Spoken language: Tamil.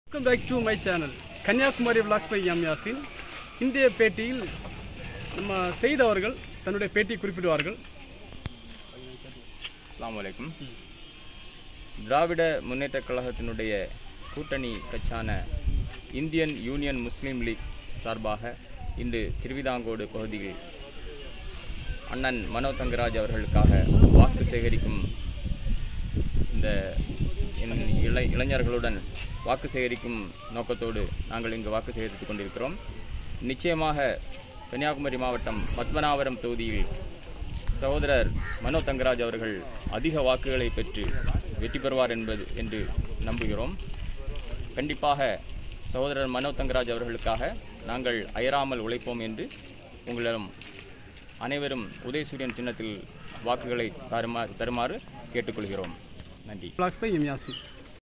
welcome back to my channel Kanniyakumari vlogs by M Yasin இந்திய பேட்டியில் நம்ம செய்த அவர்கள் தன்னுடைய பேட்டி குறிப்பிடுவார்கள் அஸ்ஸலாமு அலைக்கும் திராவிட முன்னேற்றக் கழகத்தினுடைய கூட்டணி கட்சியான இந்தியன் யூனியன் முஸ்லீம் லீக் சார்பாக இன்று திருவிதாங்கோடு பகுதியில் அண்ணன் மனோ தங்கராஜ் அவர்களுக்காக வாக்கு சேகரிக்கும் இந்த இன் இளை இளைஞர்களுடன் வாக்கு சேகரிக்கும் நோக்கத்தோடு நாங்கள் இங்கு வாக்கு சேகரித்துக் கொண்டிருக்கிறோம் நிச்சயமாக கன்னியாகுமரி மாவட்டம் பத்மநாபுரம் தொகுதியில் சகோதரர் மனோ தங்கராஜ் அவர்கள் அதிக வாக்குகளை பெற்று வெற்றி பெறுவார் என்பது என்று நம்புகிறோம் கண்டிப்பாக சகோதரர் மனோ தங்கராஜ் அவர்களுக்காக நாங்கள் அயராமல் உழைப்போம் என்று உங்களிடம் அனைவரும் உதயசூரியன் சின்னத்தில் வாக்குகளை தருமா தருமாறு கேட்டுக்கொள்கிறோம் நன்றி விளாக்ஸ் பை எம் யாசின்